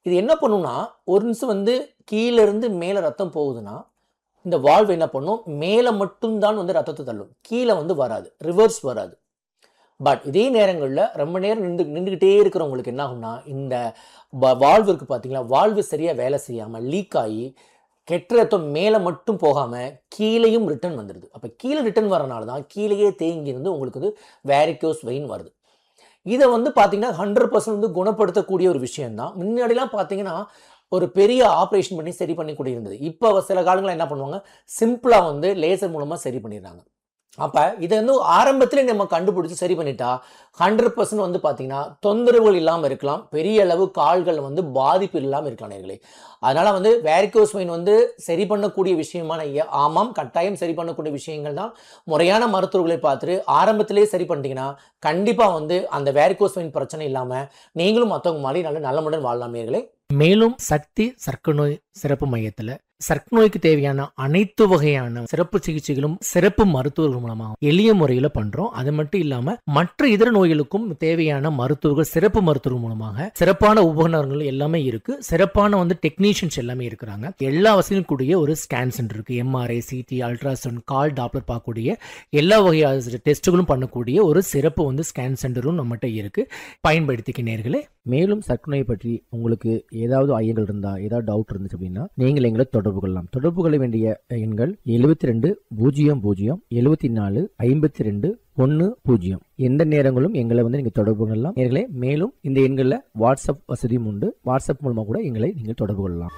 இது என்ன பண்ணும்னா ஒரு நிமிஷம் வந்து கீழே இருந்து மேலே ரத்தம் போகுதுன்னா இந்த வால்வு என்ன பண்ணும் மேலே மட்டும்தான் வந்து ரத்தத்தை தள்ளும் கீழே வந்து வராது ரிவர்ஸ் வராது பட் இதே நேரங்களில் ரொம்ப நேரம் நின்று நின்றுக்கிட்டே இருக்கிறவங்களுக்கு என்ன ஆகும்னா இந்த வால்வு இருக்குது பார்த்தீங்களா வால்வு சரியாக வேலை செய்யாமல் லீக் ஆகி கெட்ட ரத்தம் மேலே மட்டும் போகாமல் கீழேயும் ரிட்டர்ன் வந்துடுது அப்போ கீழே ரிட்டர்ன் வரனால தான் கீழேயே தேங்கி இருந்து உங்களுக்கு வந்து வேரிக்கோஸ் வெயின் வருது இதை வந்து பார்த்தீங்கன்னா ஹண்ட்ரட் பர்சன்ட் வந்து குணப்படுத்தக்கூடிய ஒரு விஷயம்தான் முன்னாடிலாம் பார்த்தீங்கன்னா ஒரு பெரிய ஆப்ரேஷன் பண்ணி சரி பண்ணிக்கூடிய இருந்தது இப்போ சில காலங்களில் என்ன பண்ணுவாங்க சிம்பிளாக வந்து லேசர் மூலமாக சரி பண்ணிடுறாங்க அப்போ இதை வந்து ஆரம்பத்திலே நம்ம கண்டுபிடிச்சி சரி பண்ணிட்டா ஹண்ட்ரட் பர்சன்ட் வந்து பார்த்தீங்கன்னா தொந்தரவுகள் இல்லாமல் இருக்கலாம் பெரிய அளவு கால்கள் வந்து பாதிப்பு இல்லாமல் இருக்கலாம் நேர்களே அதனால் வந்து வேரிகோஸ் வெயின் வந்து சரி பண்ணக்கூடிய விஷயமான ஐயா ஆமாம் கட்டாயம் சரி பண்ணக்கூடிய விஷயங்கள் தான் முறையான மருத்துவர்களை பார்த்துட்டு ஆரம்பத்திலே சரி பண்ணிட்டீங்கன்னா கண்டிப்பாக வந்து அந்த வேரிகோஸ் வெயின் பிரச்சனை இல்லாமல் நீங்களும் மற்றவங்க மாதிரி நல்ல நலமுடன் வாழலாம் நேர்களே மேலும் சக்தி சர்க்கரை நோய் சிறப்பு மையத்தில் சர்க்கரை நோய்க்கு தேவையான அனைத்து வகையான சிறப்பு சிகிச்சைகளும் சிறப்பு மருத்துவர்கள் மூலமாக எளிய முறையில் பண்றோம் அது மட்டும் இல்லாம மற்ற இதர நோய்களுக்கும் தேவையான மருத்துவர்கள் சிறப்பு மருத்துவர்கள் மூலமாக சிறப்பான உபகரணங்கள் எல்லாமே இருக்கு சிறப்பான வந்து டெக்னீஷியன்ஸ் எல்லாமே இருக்கிறாங்க எல்லா வசதியும் கூடிய ஒரு ஸ்கேன் சென்டர் இருக்கு எம்ஆர்ஐ சிடி அல்ட்ராசவுண்ட் கால் டாப்லர் பார்க்கக்கூடிய எல்லா வகையான டெஸ்ட்டுகளும் பண்ணக்கூடிய ஒரு சிறப்பு வந்து ஸ்கேன் சென்டரும் நம்மகிட்ட இருக்கு பயன்படுத்திக்க நேர்களே மேலும் சர்க்கரை நோய் பற்றி உங்களுக்கு ஏதாவது ஐயங்கள் இருந்தா ஏதாவது டவுட் இருந்துச்சு அப்படின்னா நீங்கள் எங்களை தொடர்பு கொள்ளலாம் தொடர்பு கொள்ள வேண்டிய எண்கள் எழுபத்தி ரெண்டு பூஜ்ஜியம் பூஜ்ஜியம் எழுபத்தி நாலு ஐம்பத்தி ரெண்டு ஒன்று பூஜ்ஜியம் எந்த நேரங்களும் எங்களை வந்து நீங்கள் தொடர்பு கொள்ளலாம் நேர்களே மேலும் இந்த எண்களில் வாட்ஸ்அப் வசதியும் உண்டு வாட்ஸ்அப் மூலமாக கூட எங்களை நீங்கள் தொடர்பு கொள்ளலாம்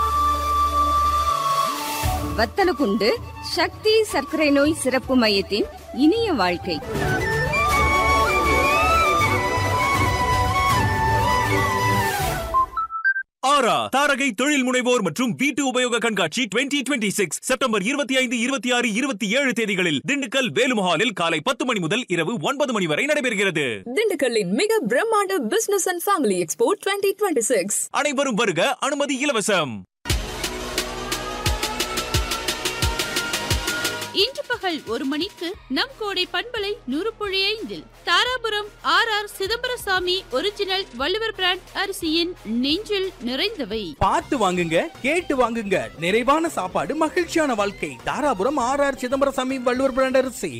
வத்தலகுண்டு சக்தி சர்க்கரை நோய் சிறப்பு மையத்தின் இனிய வாழ்க்கை ஆரா தாரகை தொழில் முனைவோர் மற்றும் வீட்டு உபயோக கண்காட்சி 2026 சிக்ஸ் செப்டம்பர் இருபத்தி ஐந்து இருபத்தி ஆறு இருபத்தி ஏழு தேதிகளில் திண்டுக்கல் வேலுமஹாலில் காலை பத்து மணி முதல் இரவு ஒன்பது மணி வரை நடைபெறுகிறது திண்டுக்கல்லின் மிக பிரம்மாண்ட business and family expo twenty twenty six அனைவரும் வருக அனுமதி இலவசம் இன்று பகல் ஒரு மணிக்கு நம் கோடை பண்பலை நூறு புள்ளி ஐந்தில் Dharapuram R R Chidambarasamy original Valluvar brand அரிசியின் நெஞ்சில் நிறைந்தவை பார்த்து வாங்குங்க கேட்டு வாங்குங்க நிறைவான சாப்பாடு மகிழ்ச்சியான வாழ்க்கை Dharapuram R R Chidambarasamy Valluvar brand அரிசி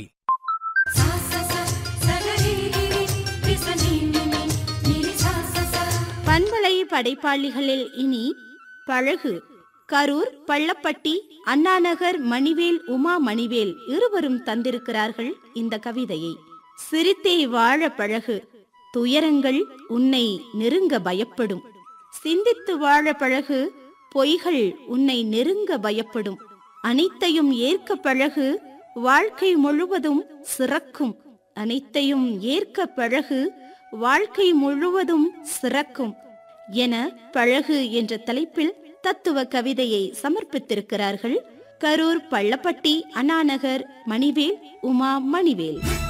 பண்பலை படைப்பாளிகளில் இனி பழகு கரூர் பள்ளப்பட்டி அண்ணாநகர் மணிவேல் உமா மணிவேல் இருவரும் தந்திருக்கிறார்கள் இந்த கவிதையை சிரித்தே வாழ பழகு துயரங்கள் உன்னை நெருங்க பயப்படும் சிந்தித்து வாழ பழகு பொய்கள் உன்னை நெருங்க பயப்படும் அனைத்தையும் ஏற்க பழகு வாழ்க்கை முழுவதும் சிறக்கும் அனைத்தையும் ஏற்க பழகு வாழ்க்கை முழுவதும் சிறக்கும் என பழகு என்ற தலைப்பில் தத்துவ கவிதையை சமர்ப்பித்திருக்கிறார்கள் கரூர் பள்ளப்பட்டி அண்ணாநகர் மணிவேல் உமா மணிவேல்